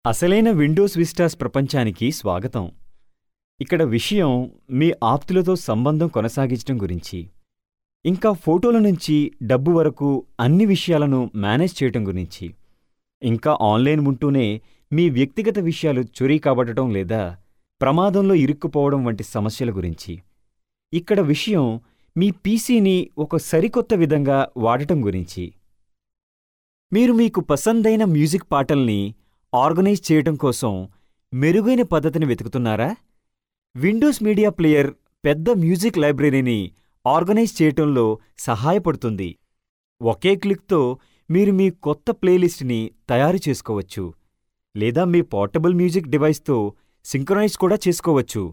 అసలైన Windows Vistas ప్రపంచానికి స్వాగతం ఇక్కడ విషయం మీ ఆప్తులతో సంబంధం కొనసాగించడం గురించి ఇంకా ఫోటోల నుంచి డబ్బు వరకు అన్ని విషయాలను మేనేజ్ చేయటం గురించి ఇంకా ఆన్లైన్ ఉంటూనే మీ వ్యక్తిగత విషయాలు చొరీ కాబట్టడం లేదా ప్రమాదంలో ఇరుక్కుపోవడం వంటి సమస్యల గురించి ఇక్కడ విషయం మీ పీసీని ఒక సరికొత్త విధంగా వాడటం గురించి మీరు మీకు పసందైన మ్యూజిక్ పాటల్ని ఆర్గనైజ్ చేయటం కోసం మెరుగైన పద్ధతిని వెతుకుతున్నారా విండోస్ మీడియా ప్లేయర్ పెద్ద మ్యూజిక్ లైబ్రరీని ఆర్గనైజ్ చేయటంలో సహాయపడుతుంది ఒకే క్లిక్తో మీరు మీ కొత్త ప్లేలిస్ట్ని తయారు చేసుకోవచ్చు లేదా మీ పోర్టబుల్ మ్యూజిక్ డివైస్తో సింక్రనైజ్ కూడా చేసుకోవచ్చు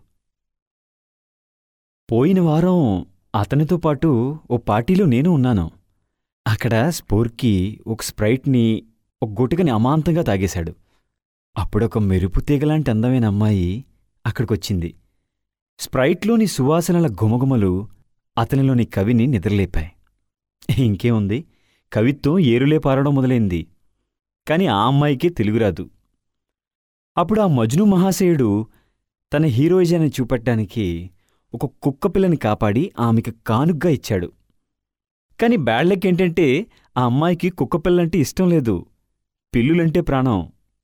పోయిన వారం అతనితో పాటు ఓ పార్టీలో నేను ఉన్నాను అక్కడ స్పోర్కి ఒక స్ప్రైట్ని ఒక గుటకని అమాంతంగా తాగేశాడు అప్పుడొక మెరుపు తీగలాంటి అందమైన అమ్మాయి అక్కడికొచ్చింది స్ప్రైట్లోని సువాసనల గుమగుమలు అతనిలోని కవిని నిద్రలేపాయి ఇంకేముంది కవిత్వం ఏరులే పారడం మొదలైంది కాని ఆ అమ్మాయికే తెలుగురాదు అప్పుడు ఆ మజ్ను మహాశయుడు తన హీరోయిజాన్ని చూపెట్టానికి ఒక కుక్కపిల్లని కాపాడి ఆమెకి కానుగ్గా ఇచ్చాడు కాని బ్యాడ్ లక్ ఏంటంటే ఆ అమ్మాయికి కుక్కపిల్లంటే ఇష్టం లేదు పిల్లులంటే ప్రాణం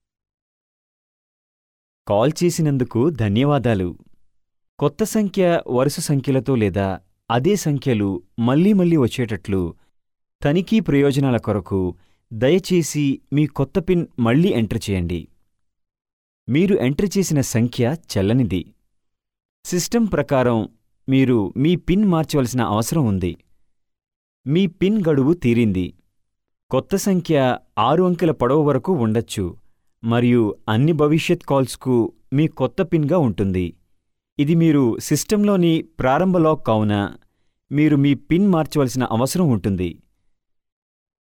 కాల్ చేసినందుకు ధన్యవాదాలు కొత్త సంఖ్య వరుస సంఖ్యలతో లేదా అదే సంఖ్యలు మళ్లీ మళ్లీ వచ్చేటట్లు తనిఖీ ప్రయోజనాల కొరకు దయచేసి మీ కొత్త పిన్ మళ్లీ ఎంటర్ చేయండి మీరు ఎంటర్ చేసిన సంఖ్య చెల్లనిది సిస్టమ్ ప్రకారం మీరు మీ పిన్ మార్చవలసిన అవసరం ఉంది మీ పిన్ గడువు తీరింది కొత్త సంఖ్య ఆరు అంకెల పొడవు వరకు ఉండొచ్చు మరియు అన్ని భవిష్యత్ కాల్స్కు మీ కొత్త పిన్గా ఉంటుంది ఇది మీరు సిస్టంలోని ప్రారంభ లాక్ కావున మీరు మీ పిన్ మార్చవలసిన అవసరం ఉంటుంది